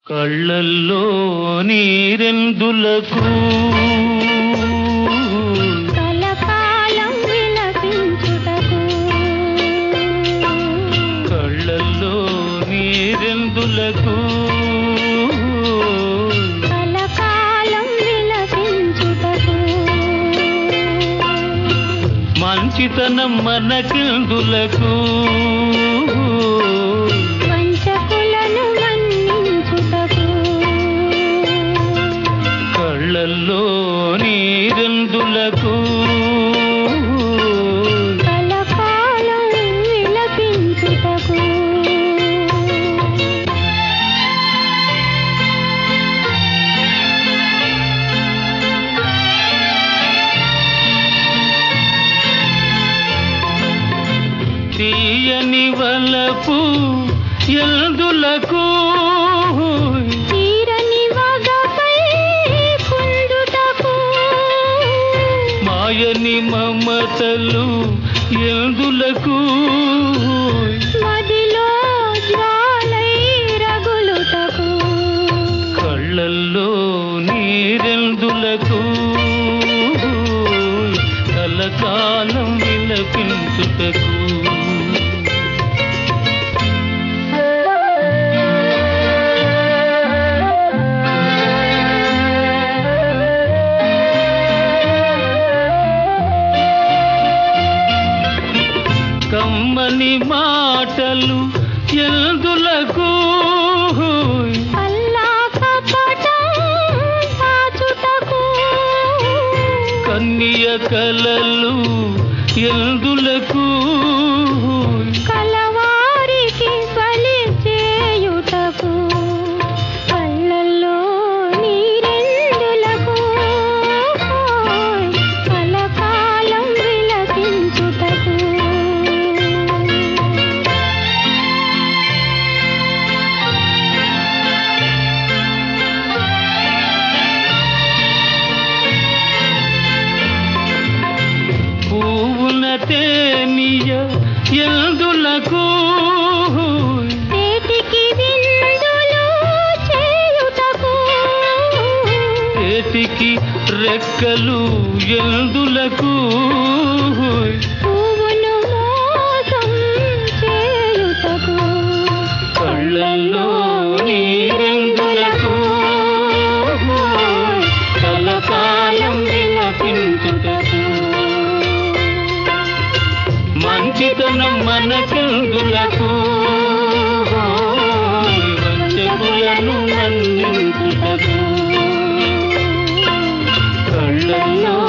కళ్ళల్లో నీరెందులకు కలకాలం విలపించుటకు కళ్ళల్లో నీరెందులకు కలకాలం విలపించుటకు మంచితనం మనకెందులకు వంచకులను మన్నించుటకు కళ్ళల్లో నీరెందులకు కలకాలం విలపించుటకు తీయని వలపు ఎందులకు తీరని వగపై కుందుటకు మాయని మమతలు ఎందులకు మదిలో జ్వాలై రగులుటకు కళ్ళల్లో నీరెందులకు కలకాలం విలపించుటకు కమ్మని మాటలు ఎందులకు అల్లా కపటం దాచుటకు కన్య కలలు ఎందులకు కలవారికి బలి చేయుటకు కళ్ళల్లో నీరెందులకు కలకాలం విలపించుటకు పూవున తేనియ ఎందులకు చేతికి విందులు చేయుటకు చేతికి రెక్కలు ఎందులకు పువ్వును మోసం చేయుటకు కళ్ళల్లో నీరెందులకు కలకాలం విలపించుటకు మంచితనం మనకెందులకు వంచకులను మన్నించుటకు కళ్ళల్లో